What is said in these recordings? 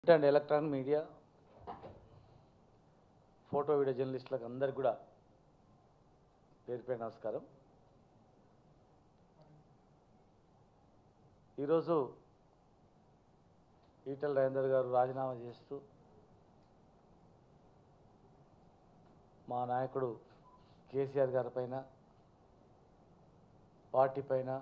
print and electronic media photo video జర్నలిస్టులకు అందరికి కూడా పేరు పేరు నమస్కారం ఈరోజు ఈటల రాజేందర్ గారు రాజీనామా చేస్తూ మా నాయకుడు కేసీఆర్ గారి పైన పార్టీ పైన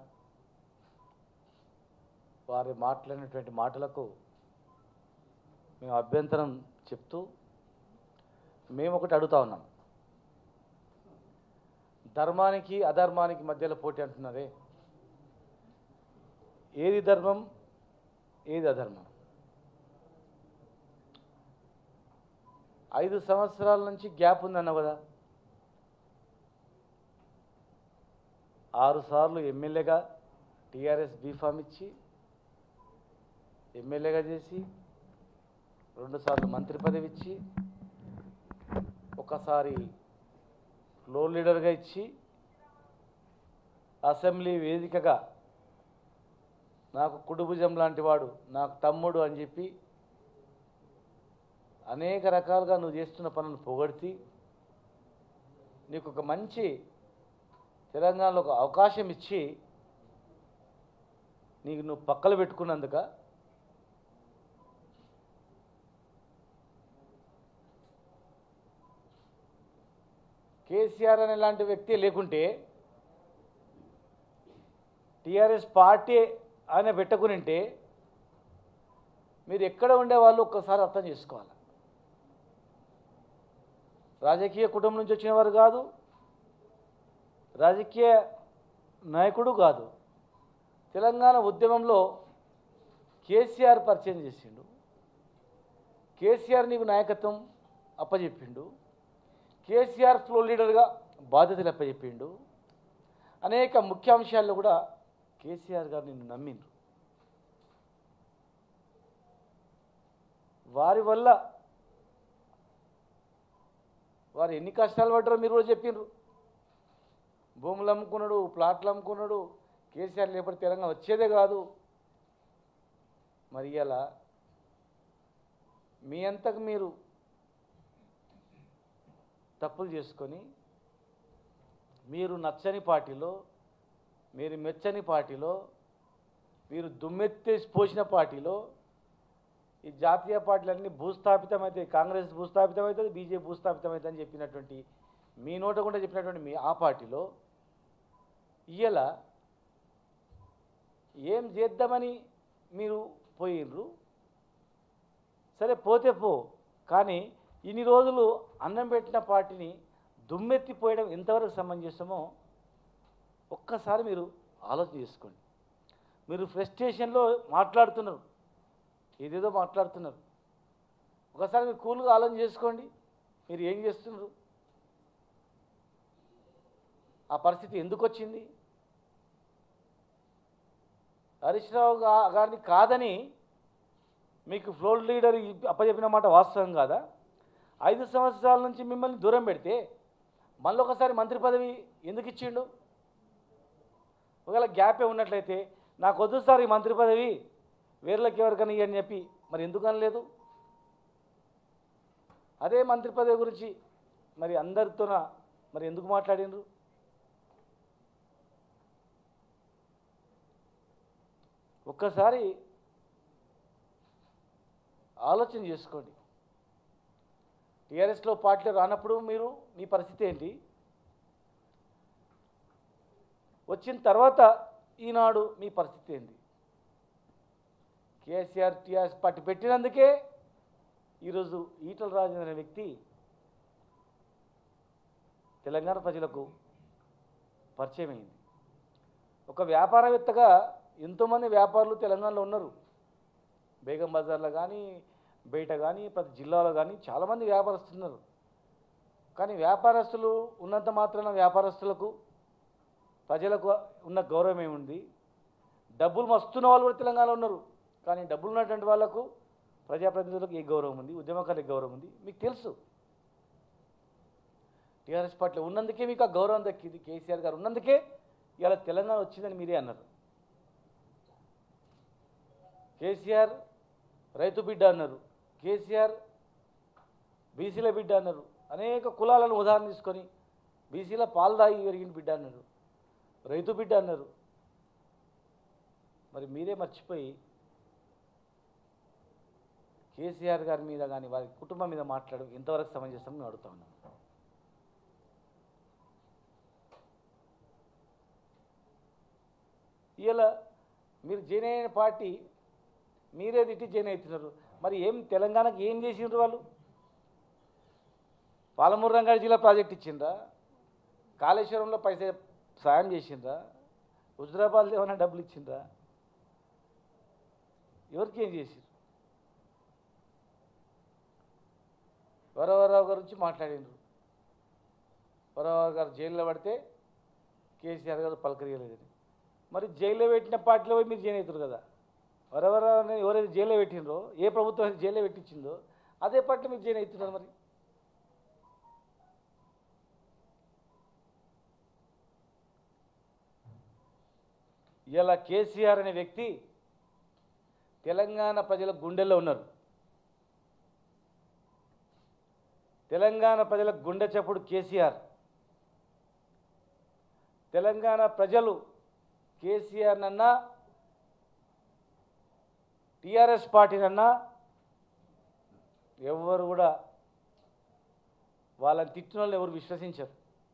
వారి మాట్లాడినటువంటి మాటలకు మేము అభ్యంతరం చెప్తూ మేము ఒకటి అడుగుతా ఉన్నాం ధర్మానికి అధర్మానికి మధ్యలో పోటీ అంటున్నారే ఏది ధర్మం ఏది అధర్మం ఐదు సంవత్సరాల నుంచి గ్యాప్ ఉందన్నావు కదా ఆరు సార్లు ఎమ్మెల్యేగా టీఆర్ఎస్ బీఫామ్ ఇచ్చి ఎమ్మెల్యేగా చేసి రెండుసార్లు మంత్రి పదవి ఇచ్చి ఒకసారి ఫ్లోర్ లీడర్గా ఇచ్చి అసెంబ్లీ వేదికగా నాకు కుడుభుజం లాంటి వాడు నాకు తమ్ముడు అని చెప్పి అనేక రకాలుగా నువ్వు చేస్తున్న పనులను పొగడితి నీకు ఒక మంచి తెలంగాణలో ఒక అవకాశం ఇచ్చి నీకు నువ్వు పక్కలు పెట్టుకున్నందుక కేసీఆర్ అనే లాంటి వ్యక్తి లేకుంటే టీఆర్ఎస్ పార్టీ ఆయన పెట్టుకునింటే మీరు ఎక్కడ ఉండేవాళ్ళు ఒక్కసారి అర్థం చేసుకోవాలి రాజకీయ కుటుంబం నుంచి వచ్చిన వారు కాదు రాజకీయ నాయకుడు కాదు తెలంగాణ ఉద్యమంలో కేసీఆర్ పరిచయం చేసిండు కేసీఆర్ నీకు నాయకత్వం అప్పచెప్పిండు కేసీఆర్ ఫ్లో లీడర్గా బాధ్యతలు అప్పచెప్పిండు అనేక ముఖ్య అంశాల్లో కూడా కేసీఆర్ గారు నిన్ను నమ్మిండ్రు వారి వల్ల వారు ఎన్ని కష్టాలు పడ్డారో మీరు కూడా చెప్పిండ్రు భూములు అమ్ముకున్నాడు ప్లాట్లు అమ్ముకున్నాడు కేసీఆర్ లేకపోతే తెలంగాణ వచ్చేదే కాదు మరి ఇలా మీ అంతకు మీరు తప్పులు చేసుకొని మీరు నచ్చని పార్టీలో మీరు మెచ్చని పార్టీలో మీరు దుమ్మెత్తేసి పోసిన పార్టీలో ఈ జాతీయ పార్టీలన్నీ భూస్థాపితమైతే కాంగ్రెస్ భూస్థాపితమవుతుంది బీజేపీ భూస్థాపితమవుతుంది అని చెప్పినటువంటి మీ నోట కూడా చెప్పినటువంటి మీ ఆ పార్టీలో ఇయ్యల ఏం చేద్దామని మీరు పోయినరు సరే పోతే పో కానీ ఇన్ని రోజులు అన్నం పెట్టిన పార్టీని దుమ్మెత్తిపోయడం ఎంతవరకు సమంజసమో ఒక్కసారి మీరు ఆలోచన చేసుకోండి మీరు ఫ్రస్ట్రేషన్లో మాట్లాడుతున్నారు ఏదేదో మాట్లాడుతున్నారు ఒకసారి మీరు కూల్గా ఆలోచన చేసుకోండి మీరు ఏం చేస్తున్నారు ఆ పరిస్థితి ఎందుకు వచ్చింది హరీష్ రావు గా- గారిని కాదని మీకు ఫ్లోర్ లీడర్ ఇ- అప్పచెప్పిన మాట వాస్తవం కాదా ఐదు సంవత్సరాల నుంచి మిమ్మల్ని దూరం పెడితే మళ్ళీ ఒకసారి మంత్రి పదవి ఎందుకు ఇచ్చిండు ఒకవేళ గ్యాపే ఉన్నట్లయితే నాకు వద్దు సార్ ఈ మంత్రి పదవి వేర్లకి ఎవరికైనా ఇయ్యి అని చెప్పి మరి ఎందుకు అనలేదు అదే మంత్రి పదవి గురించి మరి అందరితోన మరి ఎందుకు మాట్లాడినరు ఒక్కసారి ఆలోచన చేసుకోండి టీఆర్ఎస్లో పార్టీలో రానప్పుడు మీరు మీ పరిస్థితి ఏంటి వచ్చిన తర్వాత ఈనాడు మీ పరిస్థితి ఏంటి కేసీఆర్ టీఆర్ఎస్ పార్టీ పెట్టినందుకే ఈరోజు ఈటల రాజేంద్ర అనే వ్యక్తి తెలంగాణ ప్రజలకు పరిచయం అయింది ఒక వ్యాపారవేత్తగా ఎంతోమంది వ్యాపారులు తెలంగాణలో ఉన్నారు బేగం బజార్లో కానీ బయట కానీ ప్రతి జిల్లాలో కానీ చాలామంది వ్యాపారస్తులు ఉన్నారు కానీ వ్యాపారస్తులు ఉన్నంత మాత్రాన వ్యాపారస్తులకు ప్రజలకు ఉన్న గౌరవం ఏముంది డబ్బులు మస్తున్న వాళ్ళు కూడా తెలంగాణలో ఉన్నారు కానీ డబ్బులు ఉన్నటువంటి వాళ్ళకు ప్రజాప్రతినిధులకు ఏ గౌరవం ఉంది ఉద్యమకారులకు గౌరవం ఉంది మీకు తెలుసు టీఆర్ఎస్ పార్టీలో ఉన్నందుకే మీకు ఆ గౌరవం దక్కింది కేసీఆర్ గారు ఉన్నందుకే ఇలా తెలంగాణ వచ్చిందని మీరే అన్నారు కేసీఆర్ రైతు బిడ్డ అన్నారు కేసీఆర్ బీసీల బిడ్డ అన్నారు అనేక కులాలను ఉదాహరణ తీసుకొని బీసీల పాలు తాగి పెరిగిన బిడ్డ అన్నారు రైతు బిడ్డ అన్నారు మరి మీరే మర్చిపోయి కేసీఆర్ గారి మీద కానీ వారి కుటుంబం మీద మాట్లాడడం ఎంతవరకు సమంజసం నేను అడుగుతా ఉన్నాను ఇలా మీరు జైన్ అయిన పార్టీ మీరే తిట్టి జైన్ అవుతున్నారు మరి ఏం తెలంగాణకు ఏం చేసిండ్రు వాళ్ళు పాలమూరు రంగారెడ్డి జిల్లా ప్రాజెక్ట్ ఇచ్చిండ్రా కాళేశ్వరంలో పైసా సాయం చేసిండ్రా హుజరాబాద్లో ఏమైనా డబ్బులు ఇచ్చిండ్రా ఎవరికి ఏం చేసిండ్రు వరవరరావు గారి గురించి మాట్లాడిండ్రు వరవరావు గారు జైల్లో పడితే కేసీఆర్ గారు పలకరియలేదని మరి జైల్లో పెట్టిన పార్టీలో పోయి మీరు జైన్ అవుతారు కదా వరవరరావుని ఎవరైతే జైల్లో పెట్టిండ్రో ఏ ప్రభుత్వం అయితే జైల్లో పెట్టించిందో అదే పార్టీ మీరు జైన్ అవుతున్నారు మరి ఇలా కేసీఆర్ అనే వ్యక్తి తెలంగాణ ప్రజల గుండెల్లో ఉన్నారు తెలంగాణ ప్రజల గుండె చప్పుడు కేసీఆర్ తెలంగాణ ప్రజలు కేసీఆర్ నన్నా టీఆర్ఎస్ పార్టీనన్నా ఎవరు కూడా వాళ్ళని తిట్టిన వాళ్ళని ఎవరు విశ్వసించరు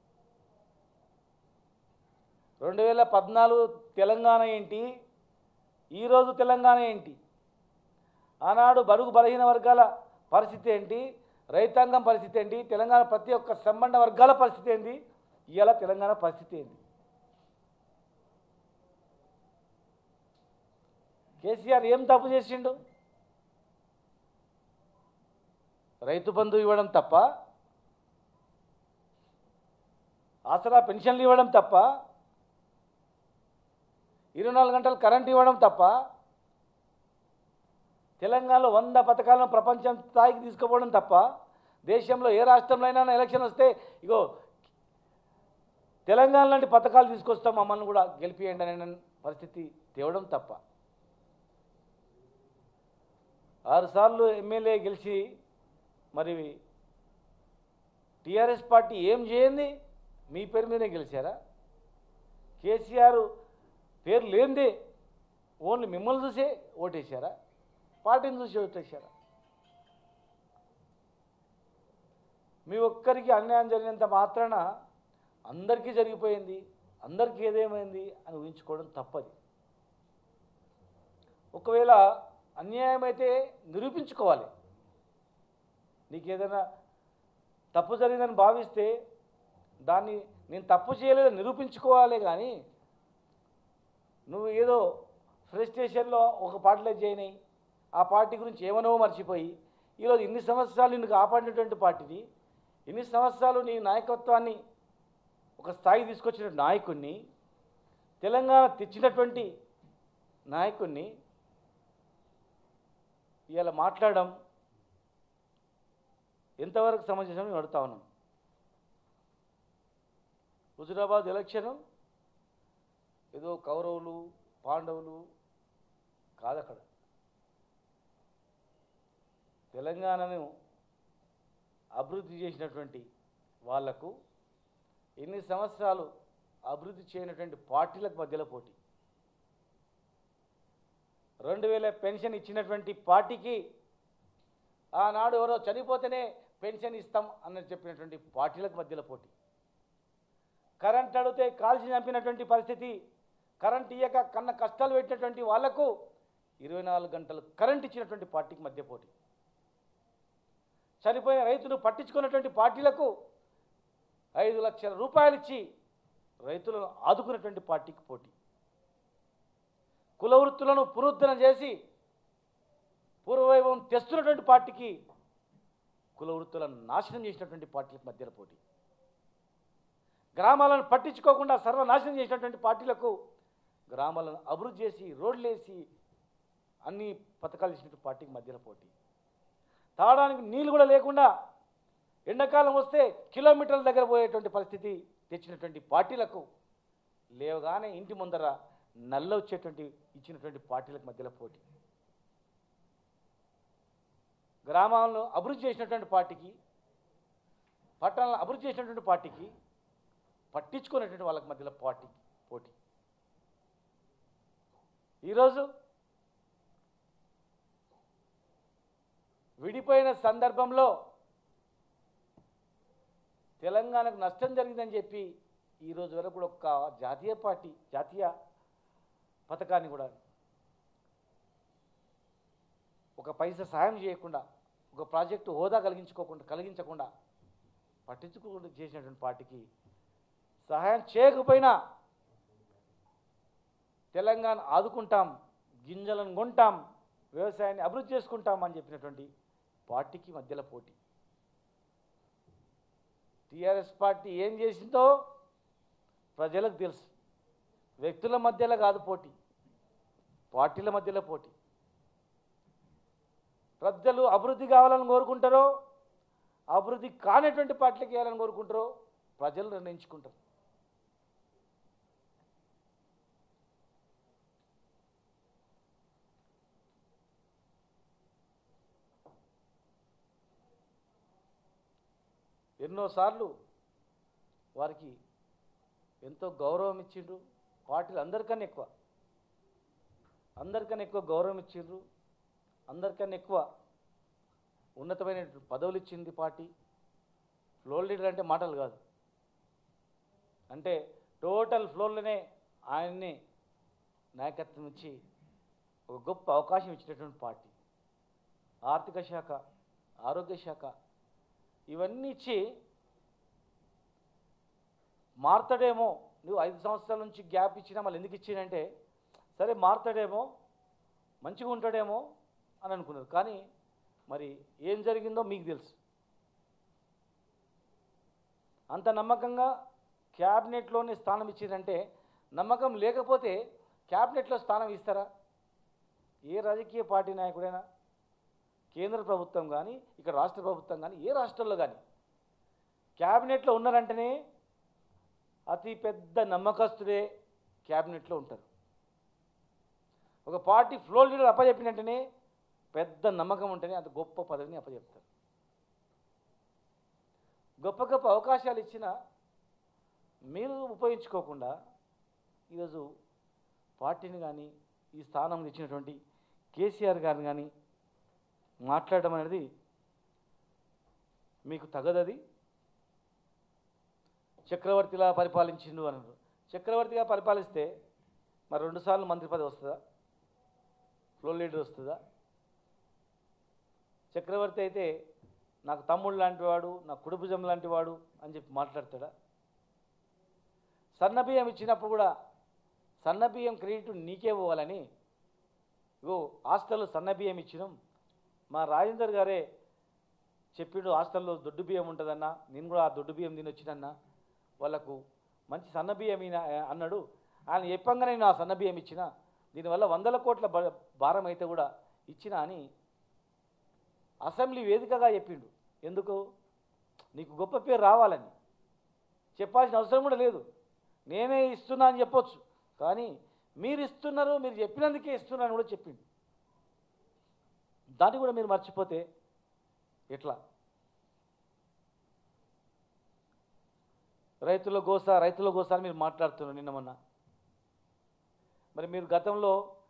రెండు వేల పద్నాలుగు తెలంగాణ ఏంటి ఈరోజు తెలంగాణ ఏంటి ఆనాడు బడుగు బలహీన వర్గాల పరిస్థితి ఏంటి రైతాంగం పరిస్థితి ఏంటి తెలంగాణ ప్రతి ఒక్క సంబంధ వర్గాల పరిస్థితి ఏంటి ఇవాళ తెలంగాణ పరిస్థితి ఏంటి కేసీఆర్ ఏం తప్పు చేసిండు రైతు బంధు ఇవ్వడం తప్ప ఆసరా పెన్షన్లు ఇవ్వడం తప్ప ఇరవై నాలుగు గంటలు కరెంట్ ఇవ్వడం తప్ప తెలంగాణలో వంద పథకాలను ప్రపంచం స్థాయికి తీసుకుపోవడం తప్ప దేశంలో ఏ రాష్ట్రంలో అయినా ఎలక్షన్ వస్తే ఇగో తెలంగాణ లాంటి పథకాలు తీసుకొస్తాం మమ్మల్ని కూడా గెలిపియండి అనే పరిస్థితి తేవడం తప్ప ఆరుసార్లు ఎమ్మెల్యే గెలిచి మరి టీఆర్ఎస్ పార్టీ ఏం చేయండి మీ పేరు మీదనే గెలిచారా కేసీఆర్ పేరు లేనిదే ఓన్లీ మిమ్మల్ని చూసే ఓటేశారా పార్టీని చూసి ఓటేశారా మీ ఒక్కరికి అన్యాయం జరిగినంత మాత్రాన అందరికీ జరిగిపోయింది అందరికీ ఏదేమైంది అని ఊహించుకోవడం తప్పది ఒకవేళ అన్యాయం అయితే నిరూపించుకోవాలి నీకు ఏదైనా తప్పు జరిగిందని భావిస్తే దాన్ని నేను తప్పు చేయలేదని నిరూపించుకోవాలి కానీ నువ్వు ఏదో ఫ్రస్ట్రేషన్లో ఒక పార్టీలో జాయిన్ అయ్యి ఆ పార్టీ గురించి ఏమనో మర్చిపోయి ఈరోజు ఇన్ని సంవత్సరాలు నిన్ను కాపాడినటువంటి పార్టీని ఇన్ని సంవత్సరాలు నీ నాయకత్వాన్ని ఒక స్థాయి తీసుకొచ్చిన నాయకుడిని తెలంగాణ తెచ్చినటువంటి నాయకుడిని ఇవాళ మాట్లాడడం ఎంతవరకు సమంజసం నేను అడుగుతా ఉన్నాం హుజురాబాద్ ఎలక్షను ఏదో కౌరవులు పాండవులు కాదక్కడ తెలంగాణను అభివృద్ధి చేసినటువంటి వాళ్లకు ఎన్ని సంవత్సరాలు అభివృద్ధి చేయనటువంటి పార్టీలకు మధ్యలో పోటీ రెండు వేల పెన్షన్ ఇచ్చినటువంటి పార్టీకి ఆనాడు ఎవరో చనిపోతేనే పెన్షన్ ఇస్తాం అన్నది చెప్పినటువంటి పార్టీలకు మధ్యలో పోటీ కరెంట్ అడిగితే కాల్చి చంపినటువంటి పరిస్థితి కరెంట్ ఇయ్యక కన్న కష్టాలు పెట్టినటువంటి వాళ్లకు ఇరవై నాలుగు గంటలు కరెంట్ ఇచ్చినటువంటి పార్టీకి మధ్య పోటీ చనిపోయిన రైతును పట్టించుకున్నటువంటి పార్టీలకు ఐదు లక్షల రూపాయలు ఇచ్చి రైతులను ఆదుకున్నటువంటి పార్టీకి పోటీ కుల వృత్తులను పునరుద్ధరణ చేసి పూర్వవైభవం తెస్తున్నటువంటి పార్టీకి కుల వృత్తులను నాశనం చేసినటువంటి పార్టీలకు మధ్యలో పోటీ గ్రామాలను పట్టించుకోకుండా సర్వనాశనం చేసినటువంటి పార్టీలకు గ్రామాలను అభివృద్ధి చేసి రోడ్లు వేసి అన్ని పథకాలు ఇచ్చినటువంటి పార్టీకి మధ్యలో పోటీ తాగడానికి నీళ్ళు కూడా లేకుండా ఎండాకాలం వస్తే కిలోమీటర్ల దగ్గర పోయేటువంటి పరిస్థితి తెచ్చినటువంటి పార్టీలకు లేవగానే ఇంటి ముందర నల్ల వచ్చేటువంటి ఇచ్చినటువంటి పార్టీలకు మధ్యలో పోటీ గ్రామాలను అభివృద్ధి చేసినటువంటి పార్టీకి పట్టణాలను అభివృద్ధి చేసినటువంటి పార్టీకి పట్టించుకునేటువంటి వాళ్ళకి మధ్యలో పార్టీ పోటీ ఈరోజు విడిపోయిన సందర్భంలో తెలంగాణకు నష్టం జరిగిందని చెప్పి ఈ రోజు వరకు కూడా ఒక జాతీయ పార్టీ జాతీయ పథకాన్ని కూడా ఒక పైసా సాయం చేయకుండా ఒక ప్రాజెక్టు హోదా కలిగించుకోకుండా కలిగించకుండా పట్టించుకోకుండా చేసినటువంటి పార్టీకి సహాయం చేయకపోయినా తెలంగాణ ఆదుకుంటాం గింజలను కొంటాం వ్యవసాయాన్ని అభివృద్ధి చేసుకుంటాం అని చెప్పినటువంటి పార్టీకి మధ్యలో పోటీ టీఆర్ఎస్ పార్టీ ఏం చేసిందో ప్రజలకు తెలుసు వ్యక్తుల మధ్యలో కాదు పోటీ పార్టీల మధ్యలో పోటీ ప్రజలు అభివృద్ధి కావాలని కోరుకుంటారో అభివృద్ధి కానటువంటి పార్టీలకు వేయాలని కోరుకుంటారో ప్రజలు నిర్ణయించుకుంటారు ఎన్నోసార్లు వారికి ఎంతో గౌరవం ఇచ్చిండ్రు పార్టీలు అందరికన్నా ఎక్కువ అందరికన్నా ఎక్కువ గౌరవం ఇచ్చిండ్రు అందరికన్నా ఎక్కువ ఉన్నతమైన పదవులు ఇచ్చింది పార్టీ ఫ్లోర్ లీడర్ అంటే మాటలు కాదు అంటే టోటల్ ఫ్లోర్లోనే ఆయన్ని నాయకత్వం ఇచ్చి ఒక గొప్ప అవకాశం ఇచ్చినటువంటి పార్టీ ఆర్థిక శాఖ ఆరోగ్య శాఖ ఇవన్నీ ఇచ్చి మారుతాడేమో నువ్వు ఐదు సంవత్సరాల నుంచి గ్యాప్ ఇచ్చినా మళ్ళీ ఎందుకు ఇచ్చినంటే సరే మారుతాడేమో మంచిగా ఉంటాడేమో అని అనుకున్నారు కానీ మరి ఏం జరిగిందో మీకు తెలుసు అంత నమ్మకంగా క్యాబినెట్లోనే స్థానం ఇచ్చిందంటే నమ్మకం లేకపోతే క్యాబినెట్లో స్థానం ఇస్తారా ఏ రాజకీయ పార్టీ నాయకుడైనా కేంద్ర ప్రభుత్వం కానీ ఇక్కడ రాష్ట్ర ప్రభుత్వం కానీ ఏ రాష్ట్రంలో కానీ క్యాబినెట్లో ఉన్నారంటేనే అతి పెద్ద నమ్మకస్తుడే క్యాబినెట్లో ఉంటారు ఒక పార్టీ ఫ్లోర్ లీడర్ అప్పచెప్పినట్టునే పెద్ద నమ్మకం ఉంటేనే అంత గొప్ప పదవిని అప్పచెప్తారు గొప్ప గొప్ప అవకాశాలు ఇచ్చిన మీరు ఉపయోగించుకోకుండా ఈరోజు పార్టీని కానీ ఈ స్థానం ఇచ్చినటువంటి కేసీఆర్ గారిని కానీ మాట్లాడడం అనేది మీకు తగదది చక్రవర్తిలా పరిపాలించిండు అన్నారు చక్రవర్తిగా పరిపాలిస్తే మరి రెండుసార్లు మంత్రి పదవి వస్తుందా ఫ్లోర్ లీడర్ వస్తుందా చక్రవర్తి అయితే నాకు తమ్ముడు లాంటి వాడు నా కుడుభుజం లాంటి వాడు అని చెప్పి మాట్లాడతాడా సన్నబియ్యం ఇచ్చినప్పుడు కూడా సన్నబియ్యం క్రెడిట్ నీకే పోవాలని ఇగో హాస్టల్లో సన్నబియ్యం ఇచ్చినాం మా రాజేందర్ గారే చెప్పిండు హాస్టల్లో దొడ్డు బియ్యం ఉంటుందన్న నేను కూడా ఆ దొడ్డు బియ్యం తిని వచ్చినన్నా వాళ్ళకు మంచి సన్న బియ్యం ఈయన అన్నాడు ఆయన చెప్పంగానే నేను ఆ సన్న బియ్యం ఇచ్చిన దీనివల్ల వందల కోట్ల బ- భారం అయితే కూడా ఇచ్చిన అని అసెంబ్లీ వేదికగా చెప్పిండు ఎందుకు నీకు గొప్ప పేరు రావాలని చెప్పాల్సిన అవసరం కూడా లేదు నేనే ఇస్తున్నా అని చెప్పొచ్చు కానీ మీరు ఇస్తున్నారు మీరు చెప్పినందుకే ఇస్తున్నాను కూడా చెప్పిండు దాన్ని కూడా మీరు మర్చిపోతే ఎట్లా రైతుల గోస రైతుల గోస అని మీరు మాట్లాడుతున్నారు నిన్న మొన్న మరి మీరు గతంలో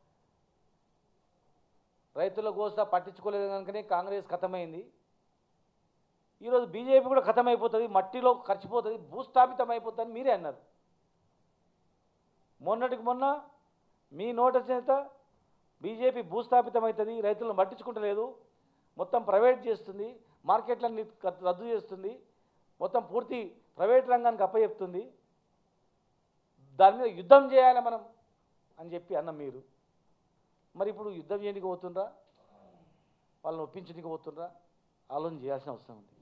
రైతుల గోస పట్టించుకోలేదు కనుకనే కాంగ్రెస్ ఖతమైంది ఈరోజు బీజేపీ కూడా ఖతమైపోతుంది మట్టిలో ఖర్చిపోతుంది భూస్థాపితం అయిపోతుంది మీరే అన్నారు మొన్నటికి మొన్న మీ నోట చేత బీజేపీ భూస్థాపితం అవుతుంది రైతులను పట్టించుకుంటలేదు మొత్తం ప్రైవేట్ చేస్తుంది మార్కెట్లన్నీ క- రద్దు చేస్తుంది మొత్తం పూర్తి ప్రైవేట్ రంగానికి అప్పచెప్తుంది దాని మీద యుద్ధం చేయాలి మనం అని చెప్పి అన్నాం మీరు మరి ఇప్పుడు యుద్ధం చేయడానికి పోతుండ్రా వాళ్ళని ఒప్పించడానికి పోతుండ్రా ఆలోచన చేయాల్సిన అవసరం ఉంది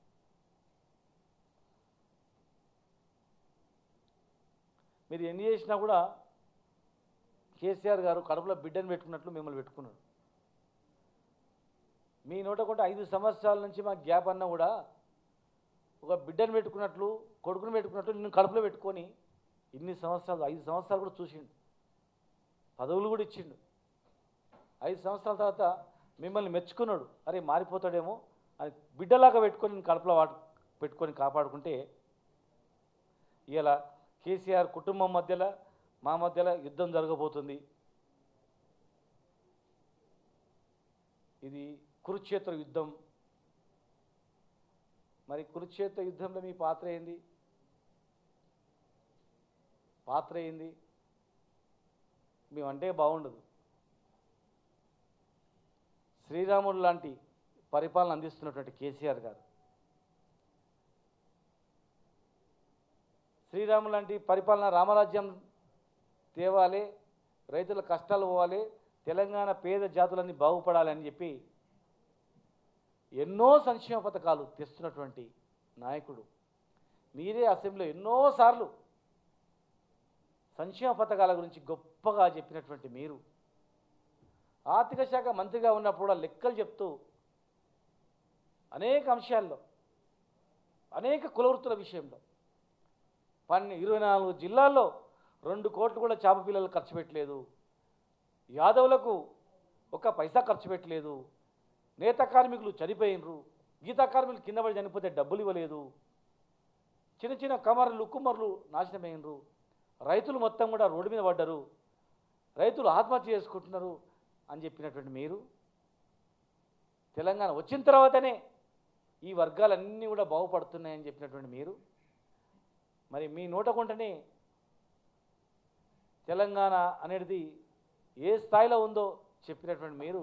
మీరు ఎన్ని చేసినా కూడా కేసీఆర్ గారు కడుపులో బిడ్డను పెట్టుకున్నట్లు మిమ్మల్ని పెట్టుకున్నాడు మీ నోట కూడా ఐదు సంవత్సరాల నుంచి మా గ్యాప్ అన్నా కూడా ఒక బిడ్డను పెట్టుకున్నట్లు కొడుకును పెట్టుకున్నట్లు నిన్ను కడుపులో పెట్టుకొని ఇన్ని సంవత్సరాలు ఐదు సంవత్సరాలు కూడా చూసిండు పదవులు కూడా ఇచ్చిండు ఐదు సంవత్సరాల తర్వాత మిమ్మల్ని మెచ్చుకున్నాడు అరే మారిపోతాడేమో అని బిడ్డలాగా పెట్టుకొని నేను కడుపులో వాడు పెట్టుకొని కాపాడుకుంటే ఇలా కేసీఆర్ కుటుంబం మధ్యలో మా మధ్యలో యుద్ధం జరగబోతుంది ఇది కురుక్షేత్ర యుద్ధం మరి కురుక్షేత్ర యుద్ధంలో మీ పాత్ర ఏంది పాత్ర ఏంది మేమంటే బాగుండదు శ్రీరాముడు లాంటి పరిపాలన అందిస్తున్నటువంటి కేసీఆర్ గారు శ్రీరాముడు లాంటి పరిపాలన రామరాజ్యం తేవాలి రైతుల కష్టాలు పోవాలి తెలంగాణ పేద జాతులన్నీ బాగుపడాలి అని చెప్పి ఎన్నో సంక్షేమ పథకాలు తెస్తున్నటువంటి నాయకుడు మీరే అసెంబ్లీలో ఎన్నోసార్లు సంక్షేమ పథకాల గురించి గొప్పగా చెప్పినటువంటి మీరు ఆర్థిక శాఖ మంత్రిగా ఉన్నప్పుడు కూడా లెక్కలు చెప్తూ అనేక అంశాల్లో అనేక కులవృత్తుల విషయంలో పన్నె ఇరవై నాలుగు జిల్లాల్లో రెండు కోట్లు కూడా చేప పిల్లలు ఖర్చు పెట్టలేదు యాదవులకు ఒక పైసా ఖర్చు పెట్టలేదు నేత కార్మికులు చనిపోయినరు గీతా కార్మికులు కింద పడి చనిపోతే డబ్బులు ఇవ్వలేదు చిన్న చిన్న కమర్లు కుమ్మర్లు నాశనమైనరు రైతులు మొత్తం కూడా రోడ్డు మీద పడ్డరు రైతులు ఆత్మహత్య చేసుకుంటున్నారు అని చెప్పినటువంటి మీరు తెలంగాణ వచ్చిన తర్వాతనే ఈ వర్గాలన్నీ కూడా బాగుపడుతున్నాయని చెప్పినటువంటి మీరు మరి మీ నోట కొంటనే తెలంగాణ అనేది ఏ స్థాయిలో ఉందో చెప్పినటువంటి మీరు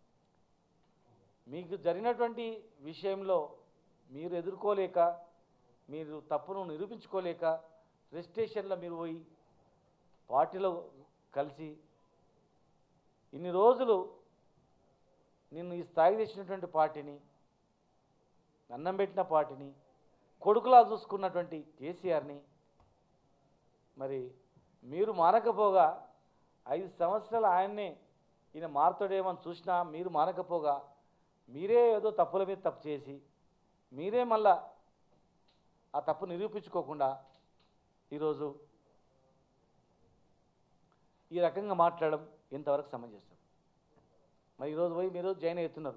మీకు జరిగినటువంటి విషయంలో మీరు ఎదుర్కోలేక మీరు తప్పును నిరూపించుకోలేక రిజిస్ట్రేషన్లో మీరు పోయి పార్టీలో కలిసి ఇన్ని రోజులు నిన్ను ఈ స్థాయి తెచ్చినటువంటి పార్టీని అన్నం పెట్టిన పార్టీని కొడుకులా చూసుకున్నటువంటి కేసీఆర్ని మరి మీరు మారకపోగా ఐదు సంవత్సరాలు ఆయన్నే ఈయన మారుతాడేమో అని చూసినా మీరు మారకపోగా మీరే ఏదో తప్పుల మీద తప్పు చేసి మీరే మళ్ళా ఆ తప్పు నిరూపించుకోకుండా ఈరోజు ఈ రకంగా మాట్లాడడం ఎంతవరకు సమంజసం మరి ఈరోజు పోయి మీరు జాయిన్ అవుతున్నారు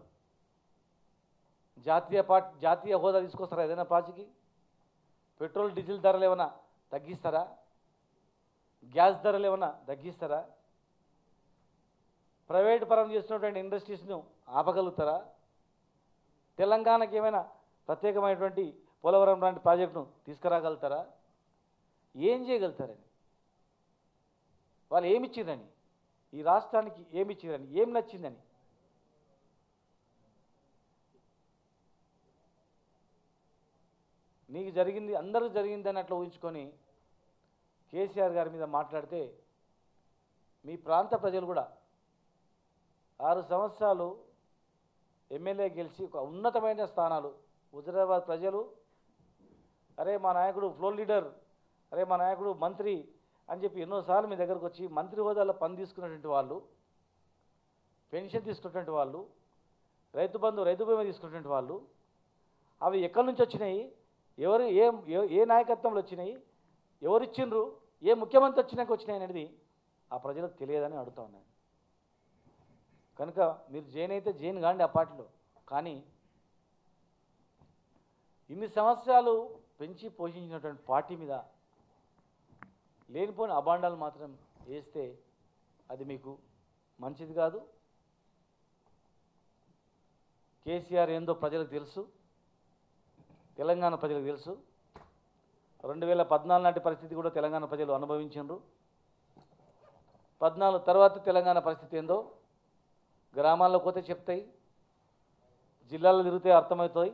జాతీయ పార్టీ జాతీయ హోదా తీసుకొస్తారా ఏదైనా పార్టీకి పెట్రోల్ డీజిల్ ధరలు ఏమైనా తగ్గిస్తారా గ్యాస్ ధరలు ఏమైనా తగ్గిస్తారా ప్రైవేట్ పరం చేస్తున్నటువంటి ఇండస్ట్రీస్ను ఆపగలుగుతారా తెలంగాణకి ఏమైనా ప్రత్యేకమైనటువంటి పోలవరం లాంటి ప్రాజెక్టును తీసుకురాగలుగుతారా ఏం చేయగలుగుతారని వాళ్ళు ఏమిచ్చిందని ఈ రాష్ట్రానికి ఏమిచ్చిందని ఏం నచ్చిందని నీకు జరిగింది అందరూ జరిగిందని అట్లా ఊహించుకొని కేసీఆర్ గారి మీద మాట్లాడితే మీ ప్రాంత ప్రజలు కూడా ఆరు సంవత్సరాలు ఎమ్మెల్యే గెలిచి ఒక ఉన్నతమైన స్థానాలు హుజరాబాద్ ప్రజలు అరే మా నాయకుడు ఫ్లోర్ లీడర్ అరే మా నాయకుడు మంత్రి అని చెప్పి ఎన్నోసార్లు మీ దగ్గరకు వచ్చి మంత్రి హోదాలో పని తీసుకున్నటువంటి వాళ్ళు పెన్షన్ తీసుకున్నటువంటి వాళ్ళు రైతు బంధు రైతు బీమా తీసుకున్నటువంటి వాళ్ళు అవి ఎక్కడి నుంచి వచ్చినాయి ఎవరు ఏ ఏ- ఏ నాయకత్వంలో వచ్చినాయి ఎవరు ఇచ్చిండ్రు ఏ ముఖ్యమంత్రి వచ్చినాక వచ్చినాయి అనేది ఆ ప్రజలకు తెలియదని అడుగుతా ఉన్నాను కనుక మీరు జైన్ అయితే జైన్ కాండి ఆ పార్టీలో కానీ ఇన్ని సంవత్సరాలు పెంచి పోషించినటువంటి పార్టీ మీద లేనిపోని అబాండాలు మాత్రం వేస్తే అది మీకు మంచిది కాదు కేసీఆర్ ఏందో ప్రజలకు తెలుసు తెలంగాణ ప్రజలకు తెలుసు రెండు వేల పద్నాలుగు నాటి పరిస్థితి కూడా తెలంగాణ ప్రజలు అనుభవించారు పద్నాలుగు తర్వాత తెలంగాణ పరిస్థితి ఏందో గ్రామాల్లో పోతే చెప్తాయి జిల్లాల్లో తిరిగితే అర్థమవుతాయి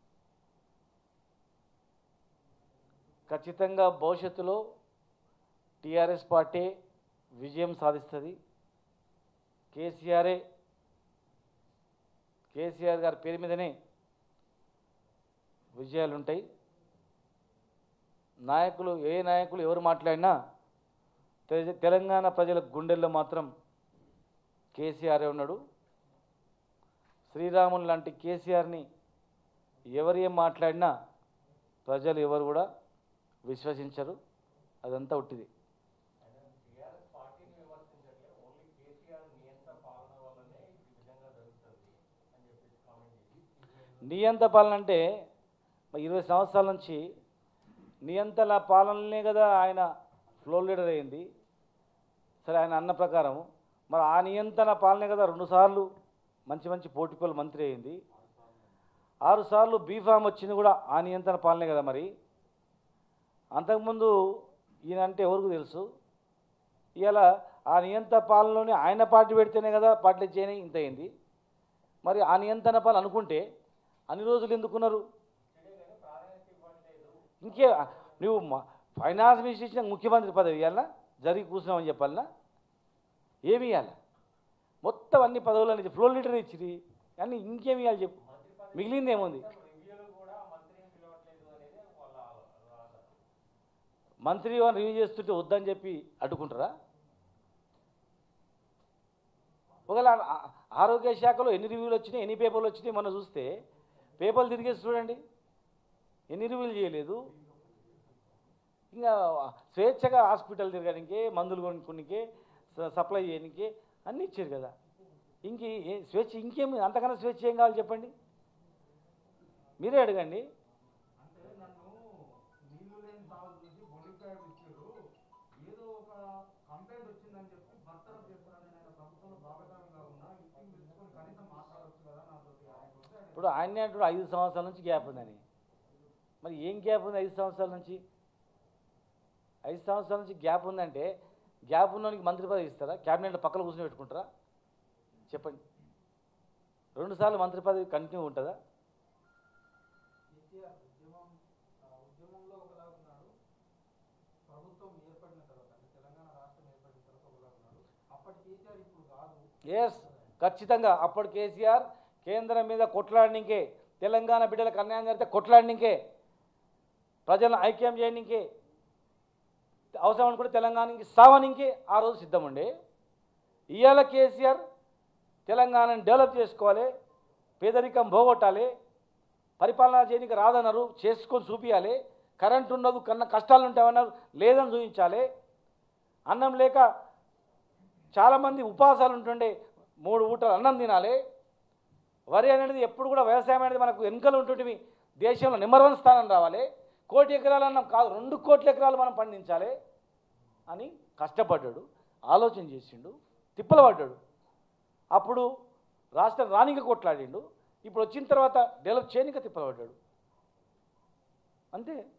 ఖచ్చితంగా భవిష్యత్తులో టీఆర్ఎస్ పార్టీ విజయం సాధిస్తుంది కేసీఆరే కేసీఆర్ గారి పేరు మీదనే విజయాలు ఉంటాయి నాయకులు ఏ నాయకులు ఎవరు మాట్లాడినా తె- తెలంగాణ ప్రజల గుండెల్లో మాత్రం కేసీఆరే ఉన్నాడు శ్రీరాములు లాంటి కేసీఆర్ని ఎవరు ఏం మాట్లాడినా ప్రజలు ఎవరు కూడా విశ్వసించరు అదంతా ఉట్టిది టీఆర్ఎస్ పార్టీని విమర్శించట్లే ఓన్లీ కేసీఆర్ నియంత్ర పాలన వల్లనే ఈ విధంగా జరుగుతుంది నియంత పాలన అంటే మరి ఇరవై సంవత్సరాల నుంచి నియంతల పాలననే కదా ఆయన ఫ్లో లీడర్ అయింది సరే ఆయన అన్న ప్రకారం మరి ఆ నియంత్రణ పాలనే కదా రెండుసార్లు మంచి మంచి పోటీపల్ మంత్రి అయింది ఆరు సార్లు బీఫామ్ వచ్చింది కూడా ఆ నియంత్రణ పాలనే కదా మరి అంతకుముందు ఈయన అంటే ఎవరికి తెలుసు ఇవాళ ఆ నియంత్రణ పాలనలోనే ఆయన పార్టీ పెడితేనే కదా పార్టీ చేయని ఇంత అయింది మరి ఆ నియంత్రణ పాలన అనుకుంటే అన్ని రోజులు ఎందుకున్నారు ఇంకే నువ్వు మ- ఫైనాన్స్ మినిస్టర్ ఇచ్చిన ముఖ్యమంత్రి పదవి ఇవ్వాలన్నా జరిగి కూర్చున్నామని చెప్పాలన్నా ఏమి ఇవ్వాలి మొత్తం అన్ని పదవులు ఫ్లో లీడర్ ఇచ్చిరి కానీ ఇంకేమి ఇవ్వాలి చెప్పు మిగిలింది ఏముంది మంత్రి వారిని రివ్యూ చేస్తుంటే వద్దని చెప్పి అడ్డుకుంటారా ఒకవేళ ఆ- ఆరోగ్య శాఖలో ఎన్ని రివ్యూలు వచ్చినాయి ఎన్ని పేపర్లు వచ్చినాయి మనం చూస్తే పేపర్లు తిరిగేసి చూడండి ఎన్ని రివ్యూలు చేయలేదు ఇంకా స్వేచ్ఛగా హాస్పిటల్ తిరగడానికి మందులు కొనుక్కోనికి స- సప్లై చేయడానికి అన్నీ ఇచ్చారు కదా ఇంక ఏ- స్వేచ్ఛ ఇంకేమి అంతకన్నా స్వేచ్ఛ ఏం కావాలి చెప్పండి మీరే అడగండి అంటే నన్ను నీళ్లు లేని తావు చూసి బొడికాయలు ఇచ్చారు ఏదో ఒక కంప్లైంట్ వచ్చిందని చెప్పి భర్తరఫ్ చేస్తారని నేను ప్రభుత్వంలో భాగస్వామిగా ఉన్నా ఇంటికి పిలుచుకొని కనీసం మాట్లాడవచ్చు కదా నాతో ఆయన వస్తే ఆయన ఇప్పుడు ఆయన అంటాడు ఐదు సంవత్సరాల నుంచి గ్యాప్ ఉందని మరి ఏం గ్యాప్ ఉంది ఐదు సంవత్సరాల నుంచి ఐదు సంవత్సరాల నుంచి గ్యాప్ ఉందంటే గ్యాప్ ఉన్నోనికి మంత్రి పదవి ఇస్తారా క్యాబినెట్లో పక్కన కూర్చొని పెట్టుకుంటారా చెప్పండి రెండుసార్లు మంత్రి పదవి కంటిన్యూ ఉంటుందా కేసీఆర్ ఉద్యమం ఆ, ఉద్యమంలో ఒకలా ఉన్నాడు ప్రభుత్వం ఏర్పడిన తర్వాత అంటే తెలంగాణ రాష్ట్రం ఏర్పడిన తర్వాత ఒకలా ఉన్నాడు అప్పటి కేసీఆర్ ఇప్పుడు కాదు ఎస్ ఖచ్చితంగా అప్పుడు కేసీఆర్ కేంద్రం మీద కొట్లాడనికే తెలంగాణ బిడ్డలకు అన్యాయం జరిగితే కొట్లాడనికే ప్రజలను ఐక్యం చేయనికే అవసరం అనుకుంటే తెలంగాణకి సావనికే ఆ రోజు సిద్ధముండే ఇవాళ కేసీఆర్ తెలంగాణను డెవలప్ చేసుకోవాలి పేదరికం పోగొట్టాలి పరిపాలన చేయడానికి రాదన్నారు చేసుకొని చూపించాలి కరెంట్ ఉండదు కన్నా కష్టాలు ఉంటామన్నారు లేదని చూపించాలి అన్నం లేక చాలామంది ఉపవాసాలు ఉంటుండే మూడు ఊటలు అన్నం తినాలి వరి అనేది ఎప్పుడు కూడా వ్యవసాయం అనేది మనకు వెనుకలు ఉంటుంటివి దేశంలో నెంబర్ వన్ స్థానం రావాలి కోటి ఎకరాలు అన్నం కాదు రెండు కోట్ల ఎకరాలు మనం పండించాలి అని కష్టపడ్డాడు ఆలోచన చేసిండు తిప్పలు పడ్డాడు అప్పుడు రాష్ట్రం రానిక కొట్లాడిండు ఇప్పుడు వచ్చిన తర్వాత డెవలప్ చేయనిక తిప్పలు పడ్డాడు అంతే